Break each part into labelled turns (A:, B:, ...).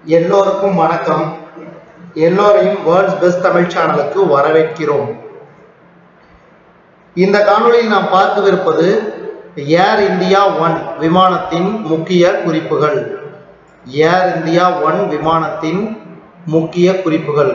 A: எல்லோருக்கும் வணக்கம் எல்லோரையும் வேர்ல்ட்ஸ் பெஸ்ட் தமிழ் சேனலுக்கு வரவேற்கிறோம் இந்த காணொளியில் நாம் பார்க்கவிருப்பது ஏர் இந்தியா ஒன் விமானத்தின் முக்கிய குறிப்புகள் ஏர் இந்தியா ஒன் விமானத்தின் முக்கிய குறிப்புகள்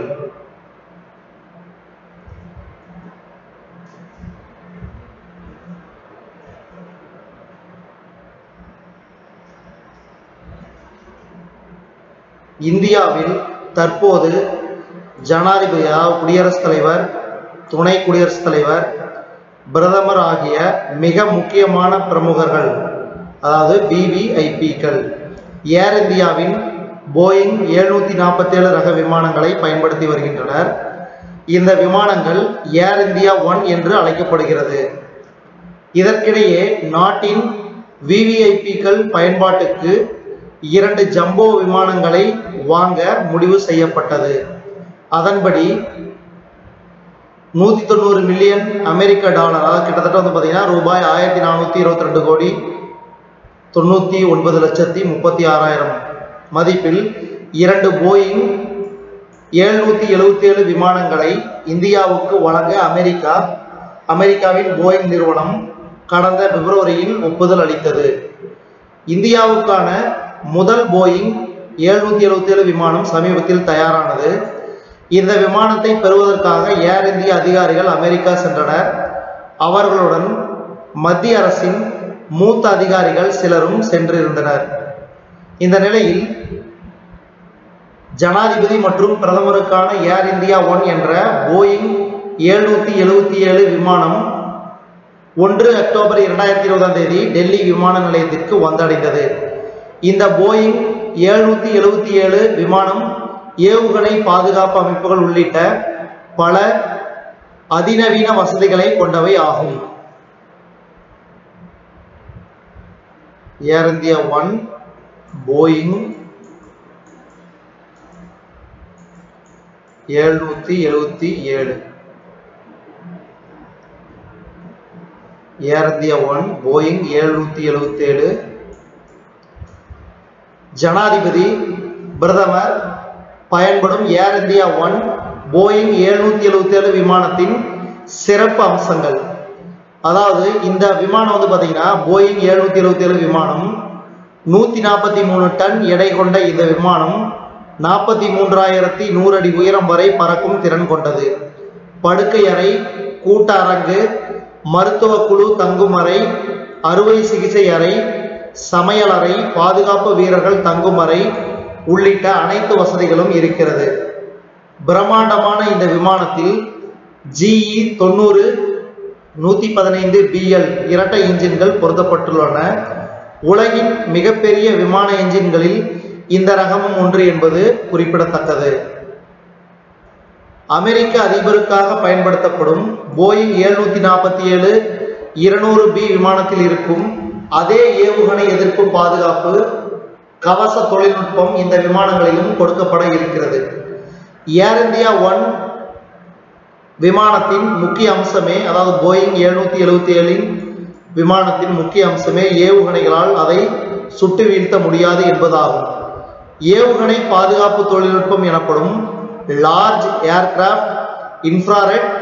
A: இந்தியாவில் தற்போது ஜனாதிபதி அதாவது குடியரசுத் தலைவர் துணை குடியரசுத் தலைவர் பிரதமர் ஆகிய மிக முக்கியமான பிரமுகர்கள் அதாவது பிவிஐபிக்கள் ஏர் இந்தியாவின் போயிங் எழுநூத்தி நாற்பத்தி ஏழு ரக விமானங்களை பயன்படுத்தி வருகின்றனர் இந்த விமானங்கள் ஏர் இந்தியா ஒன் என்று அழைக்கப்படுகிறது இதற்கிடையே நாட்டின் விவிஐபிக்கள் பயன்பாட்டுக்கு இரண்டு ஜம்போ விமானங்களை வாங்க முடிவு செய்யப்பட்டது அதன்படி நூற்றி தொண்ணூறு மில்லியன் அமெரிக்க டாலர் அதாவது கிட்டத்தட்ட வந்து பார்த்தீங்கன்னா ரூபாய் ஆயிரத்தி நானூற்றி இருபத்தி ரெண்டு கோடி தொண்ணூற்றி ஒன்பது லட்சத்தி முப்பத்தி ஆறாயிரம் மதிப்பில் இரண்டு போயிங் எழுநூற்றி எழுபத்தி ஏழு விமானங்களை இந்தியாவுக்கு வழங்க அமெரிக்கா அமெரிக்காவின் போயிங் நிறுவனம் கடந்த பிப்ரவரியில் ஒப்புதல் அளித்தது இந்தியாவுக்கான முதல் போயிங் எழுநூத்தி எழுபத்தி ஏழு விமானம் சமீபத்தில் தயாரானது இந்த விமானத்தை பெறுவதற்காக ஏர் இந்தியா அதிகாரிகள் அமெரிக்கா சென்றனர் அவர்களுடன் மத்திய அரசின் மூத்த அதிகாரிகள் சிலரும் சென்றிருந்தனர் இந்த நிலையில் ஜனாதிபதி மற்றும் பிரதமருக்கான ஏர் இந்தியா ஒன் என்ற போயிங் எழுநூத்தி எழுபத்தி ஏழு விமானம் ஒன்று அக்டோபர் இரண்டாயிரத்தி இருபதாம் தேதி டெல்லி விமான நிலையத்திற்கு வந்தடைந்தது இந்த போயிங் எழுநூத்தி எழுபத்தி ஏழு விமானம் ஏவுகணை பாதுகாப்பு அமைப்புகள் உள்ளிட்ட பல அதிநவீன வசதிகளை கொண்டவை ஆகும் ஏர் இந்தியா ஒன் போயிங் எழுநூத்தி எழுபத்தி ஏழு ஏர் இந்தியா ஒன் போயிங் எழுநூத்தி எழுபத்தி ஏழு ஜனாதிபதி பிரதமர் பயன்படும் ஏர் இந்தியா ஒன் போயிங் எழுநூத்தி எழுபத்தி ஏழு விமானத்தின் சிறப்பு அம்சங்கள் அதாவது இந்த விமானம் வந்து பார்த்தீங்கன்னா போயிங் எழுநூத்தி எழுபத்தி ஏழு விமானம் நூத்தி நாற்பத்தி மூணு டன் எடை கொண்ட இந்த விமானம் நாற்பத்தி மூன்றாயிரத்தி நூறு அடி உயரம் வரை பறக்கும் திறன் கொண்டது படுக்கை அறை கூட்ட அரங்கு மருத்துவ குழு தங்கும் அறை அறுவை சிகிச்சை அறை சமையல் அறை பாதுகாப்பு வீரர்கள் தங்கும் அறை உள்ளிட்ட அனைத்து வசதிகளும் இருக்கிறது பிரம்மாண்டமான இந்த விமானத்தில் ஜிஇ தொண்ணூறு நூத்தி பதினைந்து பிஎல் இரட்டை இன்ஜின்கள் பொருத்தப்பட்டுள்ளன உலகின் மிகப்பெரிய விமான என்ஜின்களில் இந்த ரகமும் ஒன்று என்பது குறிப்பிடத்தக்கது அமெரிக்க அதிபருக்காக பயன்படுத்தப்படும் போயிங் எழுநூத்தி நாற்பத்தி ஏழு இருநூறு பி விமானத்தில் இருக்கும் அதே ஏவுகணை எதிர்ப்பு பாதுகாப்பு கவச தொழில்நுட்பம் இந்த விமானங்களிலும் கொடுக்கப்பட இருக்கிறது ஏர் இந்தியா ஒன் விமானத்தின் முக்கிய அம்சமே அதாவது போயிங் எழுநூத்தி எழுபத்தி ஏழின் விமானத்தின் முக்கிய அம்சமே ஏவுகணைகளால் அதை சுட்டு வீழ்த்த முடியாது என்பதாகும் ஏவுகணை பாதுகாப்பு தொழில்நுட்பம் எனப்படும் large aircraft infrared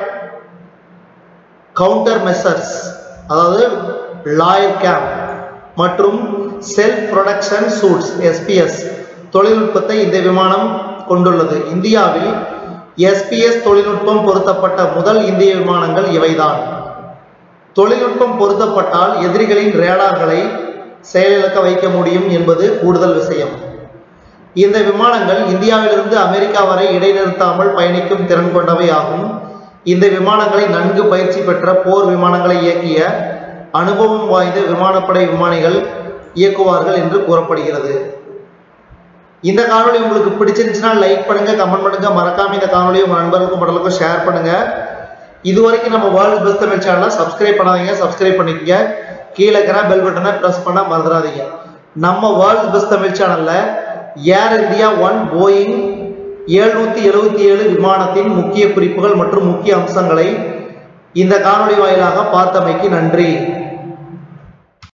A: counter measures அதாவது லாயர் கேம்ப் மற்றும் செல்ஃப் ப்ரொடக்ஷன் சூட்ஸ் எஸ்பிஎஸ் தொழில்நுட்பத்தை இந்த விமானம் கொண்டுள்ளது இந்தியாவில் எஸ்பிஎஸ் தொழில்நுட்பம் பொருத்தப்பட்ட முதல் இந்திய விமானங்கள் இவைதான் தொழில்நுட்பம் பொருத்தப்பட்டால் எதிரிகளின் ரேடார்களை செயலிழக்க வைக்க முடியும் என்பது கூடுதல் விஷயம் இந்த விமானங்கள் இந்தியாவிலிருந்து அமெரிக்கா வரை இடைநிறுத்தாமல் பயணிக்கும் திறன் கொண்டவை ஆகும் இந்த விமானங்களை நன்கு பயிற்சி பெற்ற போர் விமானங்களை இயக்கிய அனுபவம் வாய்ந்த விமானப்படை விமானிகள் இயக்குவார்கள் என்று கூறப்படுகிறது இந்த காணொலி உங்களுக்கு பிடிச்சிருந்துச்சுன்னா லைக் பண்ணுங்க கமெண்ட் பண்ணுங்க மறக்காம இந்த காணொலியை உங்க நண்பர்களுக்கும் படலுக்கும் ஷேர் பண்ணுங்க இது வரைக்கும் நம்ம வேர்ல்டு பெஸ்ட் தமிழ் சேனலை சப்ஸ்கிரைப் பண்ணாதீங்க சப்ஸ்கிரைப் பண்ணிக்கங்க கீழே இருக்கிற பெல் பட்டனை ப்ரெஸ் பண்ண மறந்துடாதீங்க நம்ம வேர்ல்டு பெஸ்ட் தமிழ் சேனல்ல ஏர் இந்தியா ஒன் போயிங் எழுநூத்தி எழுபத்தி ஏழு விமானத்தின் முக்கிய குறிப்புகள் மற்றும் முக்கிய அம்சங்களை இந்த காணொளி வாயிலாக பார்த்தமைக்கு நன்றி